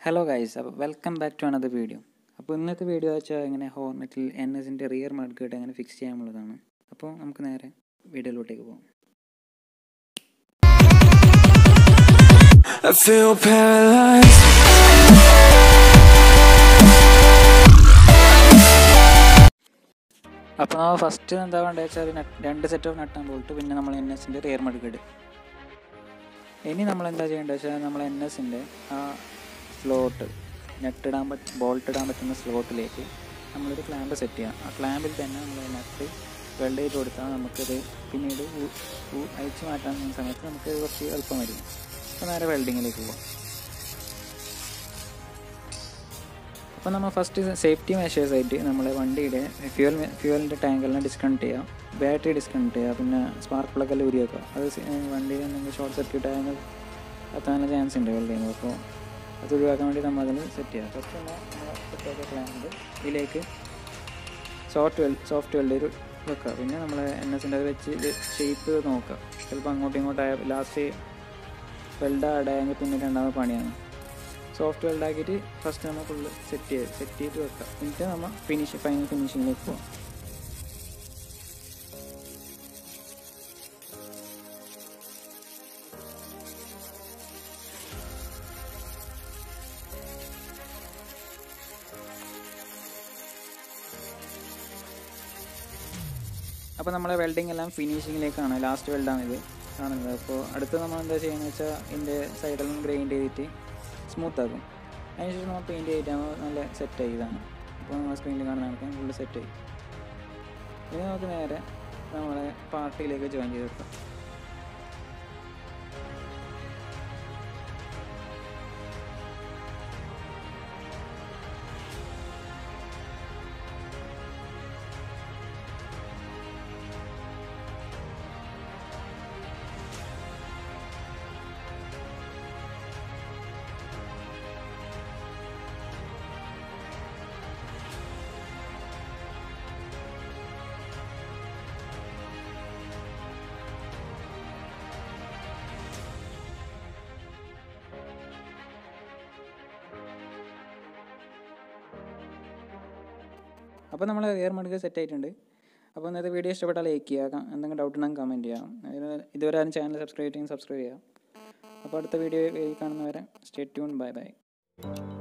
Hello guys അപ്പോൾ welcome back to another video അപ്പോൾ ഇന്നത്തെ വീഡിയോ വെച്ചാൽ ഇങ്ങനെ ഹോർനെറ്റിൽ എൻ എസിൻ്റെ റിയർ മഡ്ഗേഡ് എങ്ങനെ ഫിക്സ് ചെയ്യാനുള്ളതാണ് അപ്പോൾ നമുക്ക് നേരെ വീഡിയോയിലോട്ടേക്ക് പോകാം I feel paralyzed. അപ്പോൾ നമ്മൾ ഫസ്റ്റ് എന്താ വേണ്ടത് വെച്ചാൽ ഒരു നട്ട് രണ്ട് സെറ്റ് ഓഫ് നട്ടാൻ ബോൾട്ട് പിന്നെ നമ്മൾ എൻ എസിൻ്റെ റിയർ മഡ്ഗേഡ് ഇനി നമ്മൾ എന്താ ചെയ്യേണ്ടത് വെച്ചാൽ നമ്മൾ എൻ എസിൻ്റെ ആ സ്ലോട്ട് നെട്ടിടാൻ പറ്റ ബോൾട്ട് ഇടാൻ പറ്റുന്ന സ്ലോട്ടിലേക്ക് നമ്മളൊരു ക്ലാമ്പ് സെറ്റ് ചെയ്യാം ആ ക്ലാമ്പിൽ തന്നെ നമ്മൾ നട്ട് വെൽഡ് ചെയ്ത് കൊടുത്താൽ നമുക്കത് പിന്നീട് ഉ- ഉ- അഴിച്ച് മാറ്റാൻ സമയത്ത് നമുക്ക് കുറച്ച് എളുപ്പമായിരിക്കും അപ്പോൾ നേരെ വെൽഡിങ്ങിലേക്ക് പോകാം അപ്പോൾ നമ്മൾ ഫസ്റ്റ് സേഫ്റ്റി മെഷേഴ്സ് ആയിട്ട് നമ്മൾ വണ്ടിയുടെ ഫ്യൂൽ ഫ്യൂവലിൻ്റെ ടാങ്കെല്ലാം ഡിസ്കണക്ട് ചെയ്യാം ബാറ്ററി ഡിസ്കണക്ട് ചെയ്യുക പിന്നെ സ്പാർക്ക് പ്ലഗ് എല്ലാം ഉരി വെക്കുക അത് സ- ഏ, വണ്ടിയിൽ എന്തെങ്കിലും ഷോർട്ട് സർക്യൂട്ട് ആയാൽ എത്താനുള്ള ചാൻസ് ഉണ്ട് വെൽഡ് ചെയ്യുമ്പോൾ അപ്പോൾ അത് ഒഴിവാക്കാൻ വേണ്ടി നമ്മൾ അതിൽ സെറ്റ് ചെയ്യാം ഫസ്റ്റ് തന്നെ നമ്മൾ സെറ്റ് ആക്കിയ ക്ലാമ്പ് ഇതിലേക്ക് സോഫ്റ്റ് വെൽ സോഫ്റ്റ് വെൽഡ് വെക്കുക പിന്നെ നമ്മൾ എൻ എസിൻ്റെ അത് വെച്ച് ഷേപ്പ് നോക്കുക ചിലപ്പോൾ അങ്ങോട്ടും ഇങ്ങോട്ടായ ലാസ്റ്റ് വെൽഡ് ആടായെങ്കിൽ പിന്നെ രണ്ടാമത് പണിയാണ് സോഫ്റ്റ് വെൽഡ് ആക്കിയിട്ട് ഫസ്റ്റ് നമ്മൾ ഫുള്ള് സെറ്റ് ചെയ്ത് സെറ്റ് ചെയ്ത് വെക്കുക എന്നിട്ട് നമ്മൾ ഫിനിഷ് ഫൈനൽ ഫിനിഷിങ്ങിലേക്ക് പോകാം അപ്പോൾ നമ്മളെ വെൽഡിംഗ് എല്ലാം ഫിനിഷിങ്ങിലേക്കാണ് ലാസ്റ്റ് വെൽഡാണ് ഇത് കാണുന്നത് അപ്പോൾ അടുത്ത് നമ്മൾ എന്താ ചെയ്യുന്നത് വെച്ചാൽ ഇതിൻ്റെ സൈഡെല്ലാം ഗ്രൈൻഡ് ചെയ്തിട്ട് സ്മൂത്ത് ആക്കും അതിനുശേഷം നമ്മൾ പെയിൻറ്റ് ചെയ്തിട്ടാകുമ്പോൾ നല്ല സെറ്റ് ആയതാണ് അപ്പോൾ നമ്മൾ സ്ക്രീനിൽ കാണുന്ന കണക്ക് ഫുള്ള് സെറ്റ് ആയി ഇനി നമുക്ക് നേരെ നമ്മളെ പാർട്ടിയിലേക്ക് ജോയിൻ ചെയ്ത് വെക്കാം അപ്പോൾ നമ്മൾ എയർ മടുക്ക സെറ്റ് ആയിട്ടുണ്ട് അപ്പോൾ ഇന്നത്തെ വീഡിയോ ഇഷ്ടപ്പെട്ടാൽ ലൈക്ക് ചെയ്യുക എന്തെങ്കിലും ഡൗട്ട് ഉണ്ടെങ്കിൽ കമൻറ്റ് ചെയ്യാം അതിന് ഇതുവരെ ആരും ചാനൽ സബ്സ്ക്രൈബ് ചെയ്യും സബ്സ്ക്രൈബ് ചെയ്യാം അപ്പോൾ അടുത്ത വീഡിയോ കാണുന്നവരെ സ്റ്റേ ട്യൂൺ ബൈ ബൈ